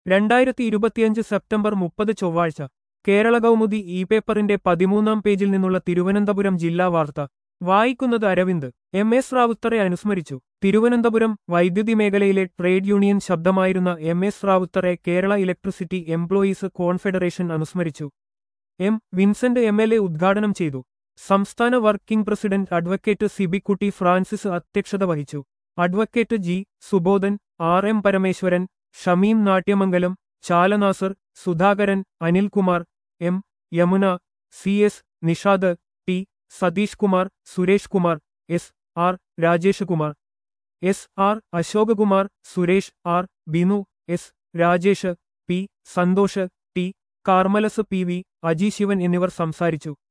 രണ്ടായിരത്തി ഇരുപത്തിയഞ്ച് സെപ്റ്റംബർ മുപ്പത് ചൊവ്വാഴ്ച കേരള കൗമുദി ഇ പേപ്പറിന്റെ പതിമൂന്നാം പേജിൽ നിന്നുള്ള തിരുവനന്തപുരം ജില്ലാ വാർത്ത വായിക്കുന്നത് അരവിന്ദ് എം എസ് റാവുത്തറെ അനുസ്മരിച്ചു തിരുവനന്തപുരം വൈദ്യുതി മേഖലയിലെ ട്രേഡ് യൂണിയൻ ശബ്ദമായിരുന്ന എം എസ് റാവുത്തറെ കേരള ഇലക്ട്രിസിറ്റി എംപ്ലോയീസ് കോൺഫെഡറേഷൻ അനുസ്മരിച്ചു M Vincent M L A ഉദ്ഘാടനം ചെയ്തു സംസ്ഥാന working president advocate Sibikutty Francis അധ്യക്ഷത വഹിച്ചു advocate G Subodhan R M Parameswaran Shameem Natyamangalam Chalanasar Sudhakaran Anilkumar M Yamuna C S Nishad T Satheesh Kumar Suresh Kumar S R Rajesh Kumar S R Asokakumar Suresh R Binu S Rajesh P Santhosh T Carmelus P V Aji Shivan എന്നിവർ സംസാരിച്ചു